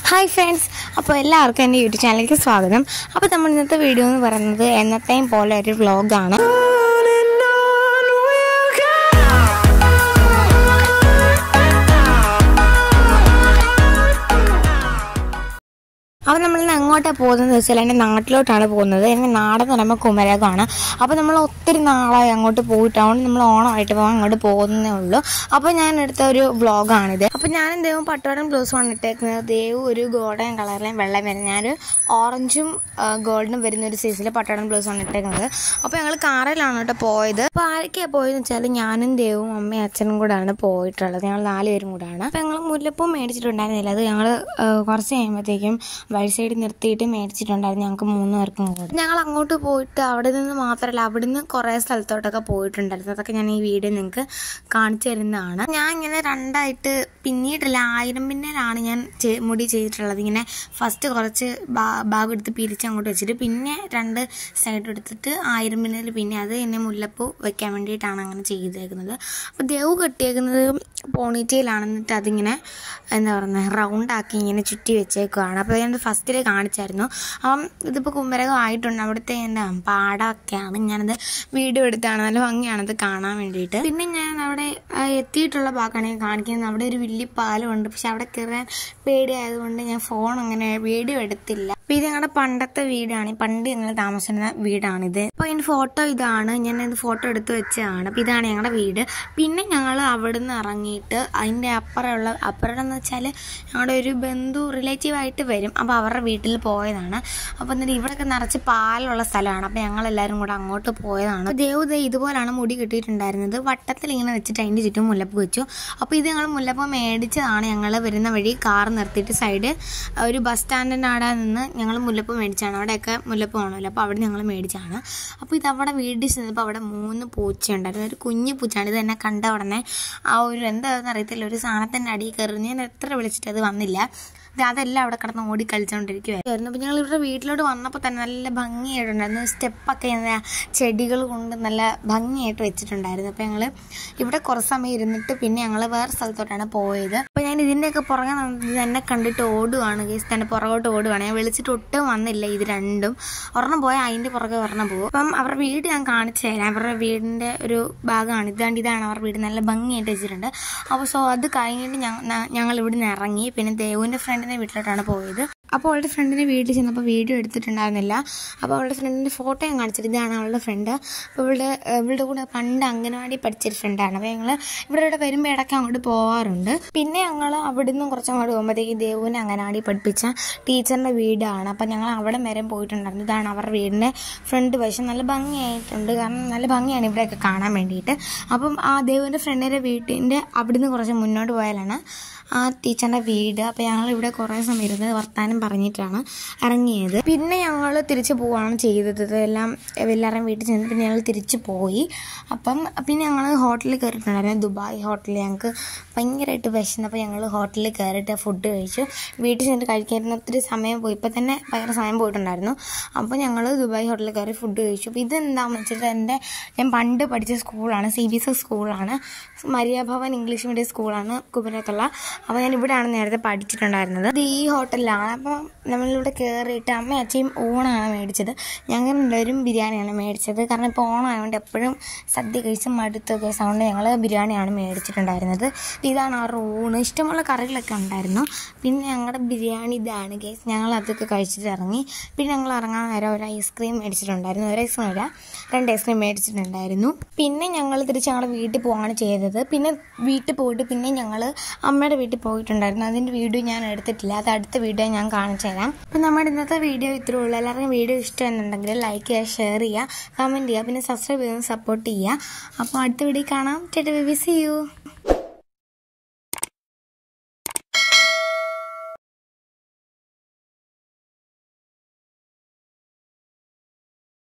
hi friends അപ്പോൾ എല്ലാവർക്കും എൻ്റെ യൂട്യൂബ് ചാനലിലേക്ക് സ്വാഗതം അപ്പോൾ നമ്മൾ ഇന്നത്തെ വീഡിയോ എന്ന് പറയുന്നത് എന്നത്തെയും പോലെ ഒരു വ്ളോഗാണ് അപ്പോൾ നമ്മൾ ഇന്ന് എങ്ങോട്ടാണ് പോകുന്നത് വെച്ചാൽ എൻ്റെ നാട്ടിലോട്ടാണ് പോകുന്നത് എൻ്റെ നാടെന്ന് പറയുമ്പോൾ കുമരകമാണ് അപ്പോൾ നമ്മൾ ഒത്തിരി നാളായി അങ്ങോട്ട് പോയിട്ട് അതുകൊണ്ട് നമ്മൾ ഓണമായിട്ട് പോകാൻ അങ്ങോട്ട് പോകുന്നേ ഉള്ളൂ അപ്പോൾ ഞാൻ എടുത്ത ഒരു വ്ളോഗാണിത് അപ്പോൾ ഞാനും ദേവും പട്ടുവടം ബ്ലൗസുമാണ് ഇട്ടേക്കുന്നത് ദേവ് ഒരു ഗോൾഡൻ കളറിലെയും വെള്ളം വരുന്നത് ഞാൻ ഓറഞ്ചും ഗോൾഡനും വരുന്ന ഒരു സൈസിൽ പട്ടുവടം ബ്ലൗസാണ് ഇട്ടേക്കുന്നത് അപ്പോൾ ഞങ്ങൾ കാറിലാണ് കേട്ടോ പോയത് അപ്പോൾ ആരൊക്കെയാണ് പോയതെന്ന് വെച്ചാൽ ഞാനും ദേവും അമ്മയും അച്ഛനും കൂടാണ് പോയിട്ടുള്ളത് ഞങ്ങൾ നാലുപേരും കൂടാണ് അപ്പോൾ ഞങ്ങൾ മുല്ലപ്പൂ മേടിച്ചിട്ടുണ്ടായിരുന്നില്ല അത് ഞങ്ങൾ കുറച്ച് കഴിയുമ്പോഴത്തേക്കും വഴി സൈഡിൽ നിർത്തിയിട്ട് മേടിച്ചിട്ടുണ്ടായിരുന്നു ഞങ്ങൾക്ക് മൂന്ന് പേർക്കും കൂടെ ഞങ്ങൾ അങ്ങോട്ട് പോയിട്ട് അവിടെ നിന്ന് മാത്രമല്ല അവിടെ നിന്ന് കുറേ സ്ഥലത്തോട്ടൊക്കെ പോയിട്ടുണ്ടായിരുന്നു അതൊക്കെ ഞാൻ ഈ വീഡിയോ നിങ്ങൾക്ക് കാണിച്ചു തരുന്നതാണ് ഞാൻ ഇങ്ങനെ രണ്ടായിട്ട് പിന്നീടല്ല ആയിരം പിന്നീടാണ് ഞാൻ ചെ- മുടി ചെയ്തിട്ടുള്ളത് ഇങ്ങനെ ഫസ്റ്റ് കുറച്ച് ഭാ- ഭാഗം എടുത്ത് പിരിച്ച് അങ്ങോട്ട് വെച്ചിട്ട് പിന്നെ രണ്ട് സൈഡ് എടുത്തിട്ട് ആയിരം പിന്നിൽ പിന്നെ അത് എന്നെ മുല്ലപ്പൂ വെക്കാൻ വേണ്ടിയിട്ടാണ് അങ്ങനെ ചെയ്തേക്കുന്നത് അപ്പോൾ ദേവ് കെട്ടിയേക്കുന്നത് പോണിറ്റയിലാണ് എന്നിട്ട് അതിങ്ങനെ എന്താ പറയുന്നത് റൗണ്ട് ആക്കി ഇങ്ങനെ ചുറ്റി വെച്ചേക്കുവാണ് അപ്പോൾ ഞാൻ ഫസ്റ്റിൽ കാണിച്ചായിരുന്നു അപ്പം ഇതിപ്പോൾ കുമരകം ആയിട്ടുണ്ട് അവിടുത്തെ എന്താ പാടമൊക്കെയാണ് ഞാനത് വീഡിയോ എടുത്താണ് നല്ല ഭംഗിയാണത് കാണാൻ വേണ്ടിയിട്ട് പിന്നെ ഞാൻ അവിടെ ആ, എത്തിയിട്ടുള്ള ഭാഗമാണ് ഞാൻ കാണിക്കുന്നത് അവിടെ ഒരു വലിയ പാലമുണ്ട് പക്ഷെ അവിടെ കയറാൻ പേടിയായതുകൊണ്ട് ഞാൻ ഫോൺ അങ്ങനെ വീഡിയോ എടുത്തില്ല അപ്പോൾ ഇത് ഞങ്ങളുടെ പണ്ടത്തെ വീടാണ് പണ്ട് ഞങ്ങൾ താമസിച്ചിരുന്ന വീടാണിത് അപ്പോൾ ഇതിൻ്റെ ഫോട്ടോ ഇതാണ് ഞാൻ ഇത് ഫോട്ടോ എടുത്ത് വെച്ചതാണ് അപ്പോൾ ഇതാണ് ഞങ്ങളുടെ വീട് പിന്നെ ഞങ്ങൾ അവിടെ നിന്ന് ഇറങ്ങിയിട്ട് അതിൻ്റെ അപ്പുറമുള്ള അപ്പുറം എന്ന് വെച്ചാൽ ഞങ്ങളുടെ ഒരു ബന്ധു റിലേറ്റീവ് ആയിട്ട് വരും അപ്പോൾ അവരുടെ വീട്ടിൽ പോയതാണ് അപ്പോൾ എന്നിട്ട് ഇവിടെയൊക്കെ നിറച്ച് പാലുള്ള സ്ഥലമാണ് അപ്പോൾ ഞങ്ങളെല്ലാവരും കൂടെ അങ്ങോട്ട് പോയതാണ് അപ്പോൾ ദേവ് ദേ ഇതുപോലാണ് മുടി കിട്ടിയിട്ടുണ്ടായിരുന്നത് വട്ടത്തിൽ ഇങ്ങനെ വെച്ചിട്ട് അതിൻ്റെ ചുറ്റും മുല്ലപ്പ് വെച്ചു അപ്പോൾ ഇത് ഞങ്ങൾ മുല്ലപ്പ് മേടിച്ചതാണ് ഞങ്ങൾ വരുന്ന വഴി കാർ നിർത്തിയിട്ട് സൈഡ് ഒരു ബസ് സ്റ്റാൻഡിൻ്റെ അവിടെ നിന്ന് ഞങ്ങൾ മുല്ലപ്പ് മേടിച്ചാണ് അവിടെയൊക്കെ മുല്ലപ്പ് കാണുമല്ലോ അപ്പോൾ അവിടെ ഞങ്ങൾ മേടിച്ചാണ് അപ്പോൾ ഇത് അവിടെ വീട്ടിൽ ചെന്നപ്പോൾ അവിടെ മൂന്ന് പൂച്ചയുണ്ടായിരുന്നു ഒരു കുഞ്ഞു പൂച്ചയാണ് ഇത് എന്നെ കണ്ട ഉടനെ ആ ഒരു എന്താണെന്ന് അറിയത്തില്ല ഒരു സാധനത്തിൻ്റെ അടിയിൽ കയറി ഞാൻ എത്ര വിളിച്ചിട്ട് അത് വന്നില്ല ഇത് അതെല്ലാം അവിടെ കിടന്ന് ഓടി കളിച്ചുകൊണ്ടിരിക്കുവായിരുന്നു അപ്പോൾ ഞങ്ങൾ ഇവിടെ വീട്ടിലോട്ട് വന്നപ്പോൾ തന്നെ നല്ല ഭംഗിയായിട്ടുണ്ടായിരുന്നു സ്റ്റെപ്പൊക്കെ ഇങ്ങനെ ചെടികൾ കൊണ്ട് നല്ല ഭംഗിയായിട്ട് വെച്ചിട്ടുണ്ടായിരുന്നു അപ്പോൾ ഞങ്ങൾ ഇവിടെ കുറച്ച് സമയം ഇരുന്നിട്ട് പിന്നെ ഞങ്ങൾ വേറെ സ്ഥലത്തോട്ടാണ് പോയത് അപ്പോൾ ഞാൻ ഇതിൻ്റെയൊക്കെ പുറകെ നടന്നത് ഇത് എന്നെ കണ്ടിട്ട് ഓടുവാണ് കേസ് തന്നെ പുറകോട്ട് ഓടുവാണ് ഞാൻ വിളിച്ചിട്ട് ഒട്ടും വന്നില്ല ഇത് രണ്ടും ഒരെണ്ണം പോയാൽ അതിൻ്റെ പുറകെ ഒരെണ്ണം പോകും അപ്പം അവരുടെ വീട് ഞാൻ കാണിച്ചു തരാം അവരുടെ വീടിൻ്റെ ഒരു ഭാഗമാണ് ഇതാണ്ട് ഇതാണ് അവരുടെ വീട് നല്ല ഭംഗിയായിട്ട് വെച്ചിട്ടുണ്ട് അപ്പോൾ സോ അത് കഴിഞ്ഞിട്ട് ഞങ്ങൾ ഞങ്ങൾ ഇവിടുന്ന് ഇറങ്ങി പിന്നെ ദേവുവിൻ്റെ ഫ്രണ്ടിൻ്റെ വീട്ടിലോട്ടാണ് പോയത് അപ്പോൾ അവളുടെ ഫ്രണ്ടിൻ്റെ വീട്ടിൽ ചെന്നപ്പോൾ വീഡിയോ എടുത്തിട്ടുണ്ടായിരുന്നില്ല അപ്പോൾ അവളുടെ ഫ്രണ്ടിൻ്റെ ഫോട്ടോ ഞാൻ കാണിച്ചിട്ട് ഇതാണ് അവളുടെ ഫ്രണ്ട് അപ്പോൾ ഇവളുടെ ഇവളുടെ കൂടെ പണ്ട് അംഗനവാടി പഠിച്ചൊരു ഫ്രണ്ടാണ് അപ്പോൾ ഞങ്ങൾ ഇവിടെ ഇവിടെ വരുമ്പോൾ ഇടയ്ക്ക് അങ്ങോട്ട് പോകാറുണ്ട് പിന്നെ ഞങ്ങൾ അവിടുന്ന് കുറച്ച് അങ്ങോട്ട് പോകുമ്പോഴത്തേക്ക് ദേവുവിനെ അംഗനവാടി പഠിപ്പിച്ച ടീച്ചറിൻ്റെ വീടാണ് അപ്പോൾ ഞങ്ങൾ അവിടെ വരെ പോയിട്ടുണ്ടായിരുന്നു ഇതാണ് അവരുടെ വീടിൻ്റെ ഫ്രണ്ട് വശം നല്ല ഭംഗിയായിട്ടുണ്ട് കാരണം നല്ല ഭംഗിയാണ് ഇവിടെയൊക്കെ കാണാൻ വേണ്ടിയിട്ട് അപ്പം ആ ദേവുവിൻ്റെ ഫ്രണ്ടിൻ്റെ വീട്ടിൻ്റെ അവിടുന്ന് കുറച്ച് മുന്നോട്ട് പോയാലാണ് ആ ടീച്ചറിൻ്റെ വീട് അപ്പോൾ ഞങ്ങൾ ഇവിടെ കുറേ സമയം ഇരുന്ന് വർത്താനം പറഞ്ഞിട്ടാണ് ഇറങ്ങിയത് പിന്നെ ഞങ്ങൾ തിരിച്ച് പോവുകയാണ് ചെയ്തത് ഇതെല്ലാം എല്ലാവരുടെയും വീട്ടിൽ ചെന്ന് പിന്നെ ഞങ്ങൾ തിരിച്ച് പോയി അപ്പം പിന്നെ ഞങ്ങൾ ഹോട്ടലിൽ കയറിയിട്ടുണ്ടായിരുന്നു ദുബായ് ഹോട്ടലിൽ ഞങ്ങൾക്ക് ഭയങ്കരമായിട്ട് വിശന്നപ്പോൾ ഞങ്ങൾ ഹോട്ടലിൽ കയറിയിട്ട് ഫുഡ് കഴിച്ചു വീട്ടിൽ ചെന്നിട്ട് കഴിക്കായിരുന്നു ഒത്തിരി സമയം പോയി ഇപ്പം തന്നെ ഭയങ്കര സമയം പോയിട്ടുണ്ടായിരുന്നു അപ്പോൾ ഞങ്ങൾ ദുബായ് ഹോട്ടലിൽ കയറി ഫുഡ് കഴിച്ചു അപ്പോൾ ഇതെന്താണെന്ന് വെച്ചിട്ട് എൻ്റെ ഞാൻ പണ്ട് പഠിച്ച സ്കൂളാണ് സി ബി എസ് സ്കൂളാണ് മരിയ ഭവൻ ഇംഗ്ലീഷ് മീഡിയം സ്കൂളാണ് കുമരത്തുള്ള അപ്പോൾ ഞാൻ ഇവിടെയാണ് നേരത്തെ പഠിച്ചിട്ടുണ്ടായിരുന്നത് ഇത് ഈ ഹോട്ടലിലാണ് അപ്പോൾ നമ്മളിവിടെ കയറിയിട്ട് അമ്മ അച്ഛയും ഊണാണ് മേടിച്ചത് ഞങ്ങൾ രണ്ടുപേരും ബിരിയാണിയാണ് മേടിച്ചത് കാരണം ഇപ്പോൾ ഓണമായതുകൊണ്ട് എപ്പോഴും സദ്യ കഴിച്ച് മടുത്തൊക്കെ സൗണ്ട് ഞങ്ങൾ ബിരിയാണിയാണ് മേടിച്ചിട്ടുണ്ടായിരുന്നത് ഇതാണ് ആ ഊണ് ഇഷ്ടമുള്ള കറികളൊക്കെ ഉണ്ടായിരുന്നു പിന്നെ ഞങ്ങളുടെ ബിരിയാണി ഇതാണ് കേസ് ഞങ്ങൾ അതൊക്കെ കഴിച്ചിട്ട് ഇറങ്ങി പിന്നെ ഞങ്ങൾ ഇറങ്ങാൻ നേരം ഒരു ഐസ്ക്രീം മേടിച്ചിട്ടുണ്ടായിരുന്നു ഒരു ഐസ്ക്രീം അല്ല രണ്ട് ഐസ്ക്രീം മേടിച്ചിട്ടുണ്ടായിരുന്നു പിന്നെ ഞങ്ങൾ തിരിച്ച് ഞങ്ങളുടെ വീട്ടിൽ പോവാണ് ചെയ്തത് പിന്നെ വീട്ടിൽ പോയിട്ട് പിന്നെ ഞങ്ങൾ അമ്മയുടെ വീട്ടിൽ പോയിട്ടുണ്ടായിരുന്നു അതിൻ്റെ വീഡിയോ ഞാൻ എടുത്തിട്ടില്ല അത് അടുത്ത വീഡിയോ ഞാൻ കാണിച്ചു തരാം അപ്പം നമ്മുടെ ഇന്നത്തെ വീഡിയോ ഇത്രേ ഉള്ളൂ എല്ലാവർക്കും വീഡിയോ ഇഷ്ടമെന്നുണ്ടെങ്കിൽ ലൈക്ക് ചെയ്യുക ഷെയർ ചെയ്യുക കമൻറ്റ് ചെയ്യുക പിന്നെ സബ്സ്ക്രൈബ് ചെയ്ത് സപ്പോർട്ട് ചെയ്യുക അപ്പോൾ അടുത്ത വീഡിയോ കാണാം ചേട്ടാ ബി സി യു